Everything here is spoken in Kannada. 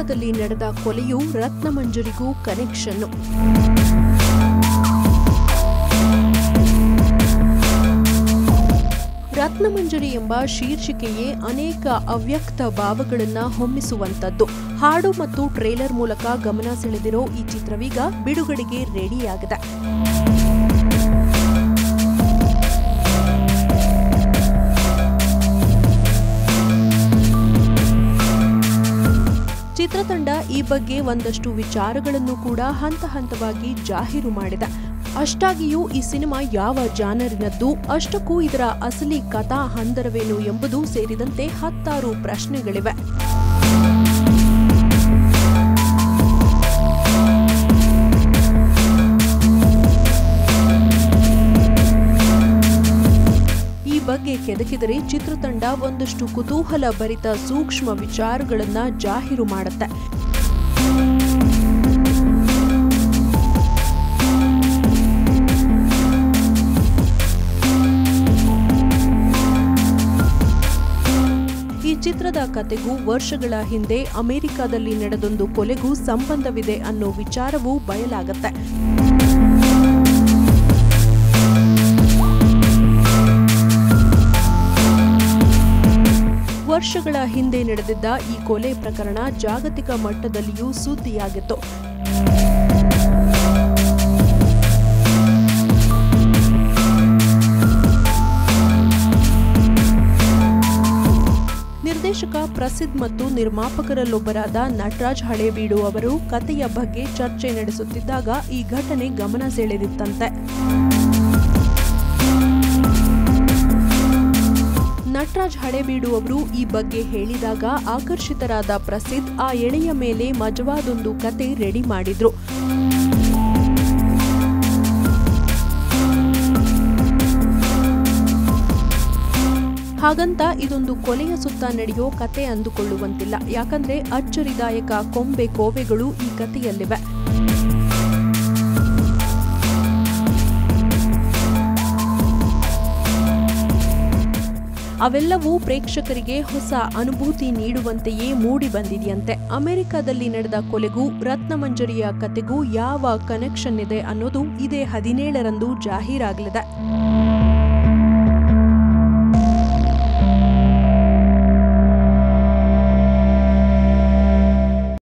ಅಮೆರಿಕದಲ್ಲಿ ನಡೆದ ಕೊಲೆಯು ರತ್ನಮಂಜರಿಗೂ ಕನೆಕ್ಷನ್ನು ರತ್ನಮಂಜರಿ ಎಂಬ ಶೀರ್ಷಿಕೆಯೇ ಅನೇಕ ಅವ್ಯಕ್ತ ಭಾವಗಳನ್ನ ಹೊಮ್ಮಿಸುವಂತದ್ದು ಹಾಡು ಮತ್ತು ಟ್ರೇಲರ್ ಮೂಲಕ ಗಮನ ಸೆಳೆದಿರೋ ಈ ಚಿತ್ರವೀಗ ಬಿಡುಗಡೆಗೆ ರೆಡಿಯಾಗಿದೆ ಚಿತ್ರತಂಡ ಈ ಬಗ್ಗೆ ಒಂದಷ್ಟು ವಿಚಾರಗಳನ್ನು ಕೂಡ ಹಂತ ಹಂತವಾಗಿ ಜಾಹೀರು ಮಾಡಿದೆ ಅಷ್ಟಾಗಿಯೂ ಈ ಸಿನಿಮಾ ಯಾವ ಜಾನರಿನದ್ದು ಅಷ್ಟಕ್ಕೂ ಇದರ ಅಸಲಿ ಕಥಾ ಹಂದರವೇನು ಎಂಬುದು ಸೇರಿದಂತೆ ಹತ್ತಾರು ಪ್ರಶ್ನೆಗಳಿವೆ ಈ ಬಗ್ಗೆ ಕೆದಕಿದರೆ ಚಿತ್ರತಂಡ ಒಂದಷ್ಟು ಕುತೂಹಲ ಭರಿತ ಸೂಕ್ಷ್ಮ ವಿಚಾರಗಳನ್ನ ಜಾಹೀರು ಮಾಡುತ್ತೆ ಈ ಚಿತ್ರದ ಕತೆಗೂ ವರ್ಷಗಳ ಹಿಂದೆ ಅಮೆರಿಕದಲ್ಲಿ ನಡೆದೊಂದು ಕೊಲೆಗೂ ಸಂಬಂಧವಿದೆ ಅನ್ನೋ ವಿಚಾರವೂ ಬಯಲಾಗತ್ತೆ ವರ್ಷಗಳ ಹಿಂದೆ ನಡೆದಿದ್ದ ಈ ಕೊಲೆ ಪ್ರಕರಣ ಜಾಗತಿಕ ಮಟ್ಟದಲ್ಲಿಯೂ ಸುದ್ದಿಯಾಗಿತ್ತು ನಿರ್ದೇಶಕ ಪ್ರಸಿದ್ಧ ಮತ್ತು ನಿರ್ಮಾಪಕರಲ್ಲೊಬ್ಬರಾದ ನಟರಾಜ್ ಹಳೇಬೀಡು ಅವರು ಕಥೆಯ ಬಗ್ಗೆ ಚರ್ಚೆ ನಡೆಸುತ್ತಿದ್ದಾಗ ಈ ಘಟನೆ ಗಮನ ಸೆಳೆದಿತ್ತಂತೆ ನಟರಾಜ್ ಹಳೇಬೀಡು ಅವರು ಈ ಬಗ್ಗೆ ಹೇಳಿದಾಗ ಆಕರ್ಷಿತರಾದ ಪ್ರಸಿದ್ಧ ಆ ಎಳೆಯ ಮೇಲೆ ಮಜವಾದೊಂದು ಕತೆ ರೆಡಿ ಮಾಡಿದ್ರು ಹಾಗಂತ ಇದೊಂದು ಕೊಲೆಯ ಸುತ್ತ ನಡೆಯೋ ಕತೆ ಅಂದುಕೊಳ್ಳುವಂತಿಲ್ಲ ಯಾಕಂದ್ರೆ ಅಚ್ಚರಿದಾಯಕ ಕೊಂಬೆ ಕೋವೆಗಳು ಈ ಕಥೆಯಲ್ಲಿವೆ ಅವೆಲ್ಲವೂ ಪ್ರೇಕ್ಷಕರಿಗೆ ಹೊಸ ಅನುಭೂತಿ ನೀಡುವಂತೆಯೇ ಮೂಡಿ ಬಂದಿದೆಯಂತೆ ಅಮೆರಿಕದಲ್ಲಿ ನಡೆದ ಕೊಲೆಗೂ ರತ್ನಮಂಜರಿಯ ಕತೆಗೂ ಯಾವ ಕನೆಕ್ಷನ್ ಇದೆ ಅನ್ನೋದು ಇದೇ ಹದಿನೇಳರಂದು ಜಾಹೀರಾಗಲಿದೆ